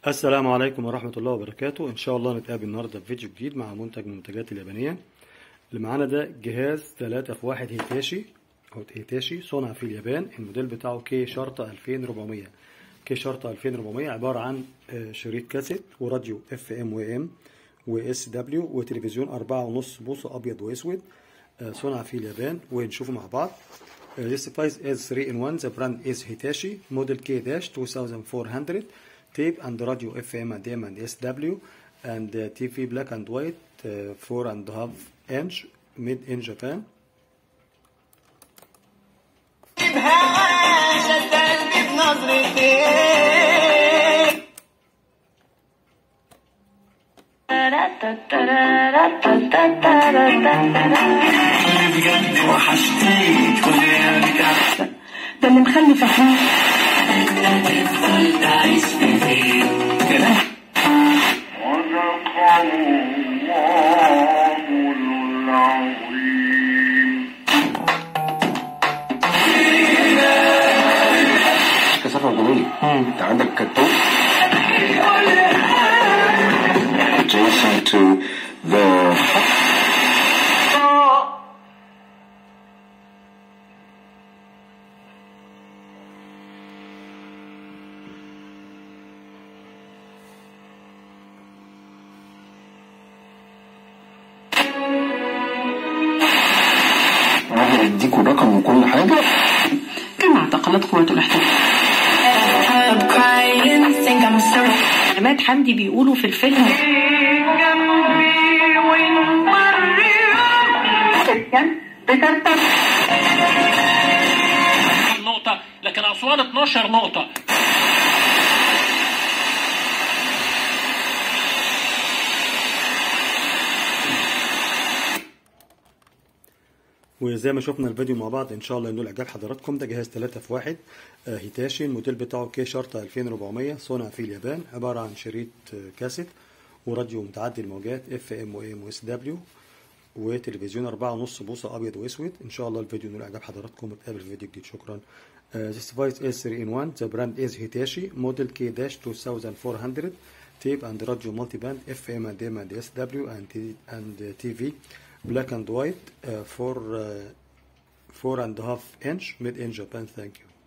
السلام عليكم ورحمة الله وبركاته إن شاء الله نتقابل النهاردة في فيديو جديد مع منتج من المنتجات اليابانية اللي معانا ده جهاز 3 في 1 هيتاشي أو هيتاشي صنع في اليابان الموديل بتاعه كي شرطة 2400 كي شرطة 2400 عبارة عن آه، شريط كاسيت وراديو اف ام و ام واس دبليو وتلفزيون 4.5 بوصة أبيض وأسود آه، صنع في اليابان ونشوفه مع بعض Uh, this device is 3 in 1. The brand is Hitachi, model K-2400, tape and radio FM and AM and SW, and uh, TV black and white, uh, 4 and a half inch, made in Japan. شد قلبي بنظرتين بجد وحشتني كل يوم ده اللي مخلف احنا قلت عايش في فين كده كثافة وجودية انت عندك كتوب adjacent to the راح يديكوا رقم وكل حاجة كما اعتقلت قوة الاحتفال I'm crying think I'm sorry عماد حمدي بيقولوا في الفيلم نقطة لكن أسوان 12 نقطة وزي ما شفنا الفيديو مع بعض ان شاء الله ينول اعجاب حضراتكم ده جهاز 3 في 1 آه، هيتاشي الموديل بتاعه كي شرطة 2400 صنع في اليابان عبارة عن شريط آه، كاسيت وراديو متعدي الموجات اف ام و ام واس دبليو وتلفزيون 4.5 بوصة ابيض واسود ان شاء الله الفيديو ينول اعجاب حضراتكم ونتقابل في فيديو جديد شكرا Uh, this device is 3 in 1 the brand is Hitachi model K-2400 tape and radio multiband FM and M and SW and, T- and uh, TV black and white uh, for uh, four and a half inch made in Japan thank you